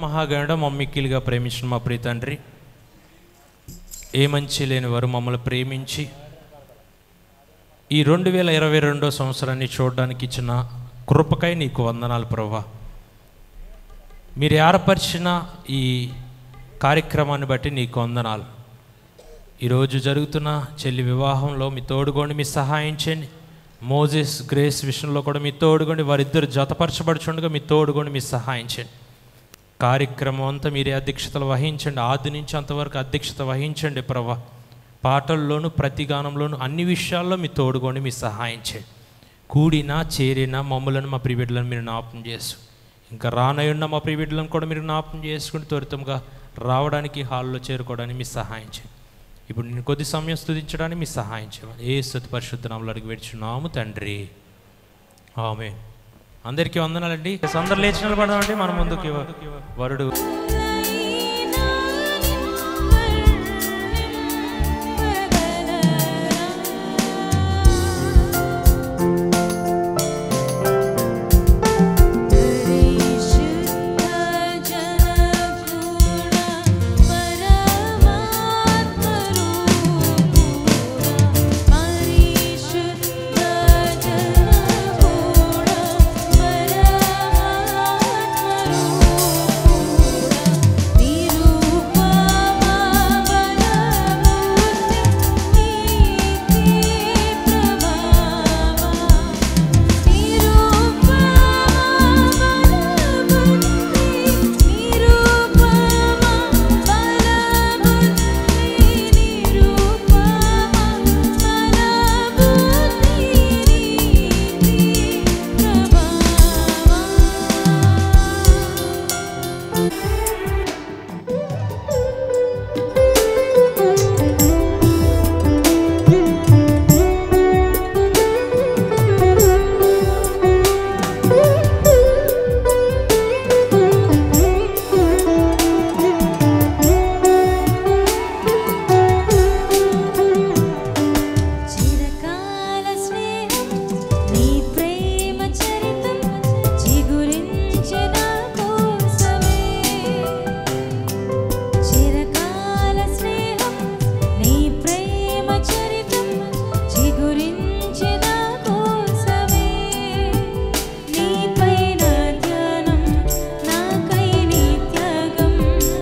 మహాగణుడ మమ్మిక్కిలిగా ప్రేమించిన మా ప్రియ తండ్రి ఏ మంచి లేని వారు మమ్మల్ని ప్రేమించి ఈ రెండు వేల ఇరవై రెండో సంవత్సరాన్ని చూడడానికి ఇచ్చిన కృపకై నీకు వందనాలు ప్రభా మీరు ఏర్పరిచిన ఈ కార్యక్రమాన్ని బట్టి నీకు వందనాలు ఈరోజు జరుగుతున్న చెల్లి వివాహంలో మీ తోడుగోండి మీ సహాయం చేయండి మోజెస్ గ్రేస్ విషయంలో కూడా మీ తోడుగొండి వారిద్దరు జతపరచబడుచుండగా మీ తోడుగొండి మీ సహాయం చేయండి కార్యక్రమం అంతా మీరే అధ్యక్షతలు వహించండి ఆది నుంచి అంతవరకు అధ్యక్షత వహించండి ప్రభా పాటల్లోనూ ప్రతి గానంలోనూ అన్ని విషయాల్లో మీ తోడుగొండి మీ సహాయం చేయండి కూడినా చేరినా మమ్మలను మా ప్రిబిడ్లను మీరు జ్ఞాపకం చేసు ఇంకా రానయున్న మా ప్రిబిడ్లను కూడా మీరు జ్ఞాపకం చేసుకుని త్వరితంగా రావడానికి హాల్లో చేరుకోవడానికి మీ సహాయం చేయండి ఇప్పుడు నేను కొద్ది సమయం స్తుతించడానికి మీ సహాయం చేయాలి ఏ స్థుతి పరిశుద్ధ నామలు అడిగి వేడుచున్నాము తండ్రి ఆమె అందరికీ వందనాలండి అందరు లేచి నిలబడదామండి మన ముందుకి వరుడు చిరకాల స్నేహం నీ ప్రేమ చరితం చిగురించిన కోసమే చిరకాల స్నేహం నీ ప్రేమ చరితం చిగురించిన కోసమే నీపైన ధ్యానం నాకై నీ త్యాగం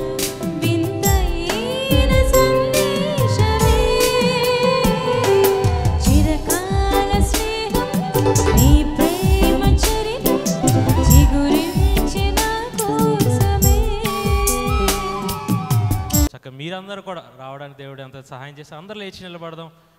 వింతైన సందేశమే చిరకాల స్నేహం నీ ప్రేమ చరితం చిగురించిన కోసమే చక్కగా మీరందరూ కూడా రావడానికి దేవుడు ఎంత సహాయం చేసి అందరూ లేచి నిలబడదాం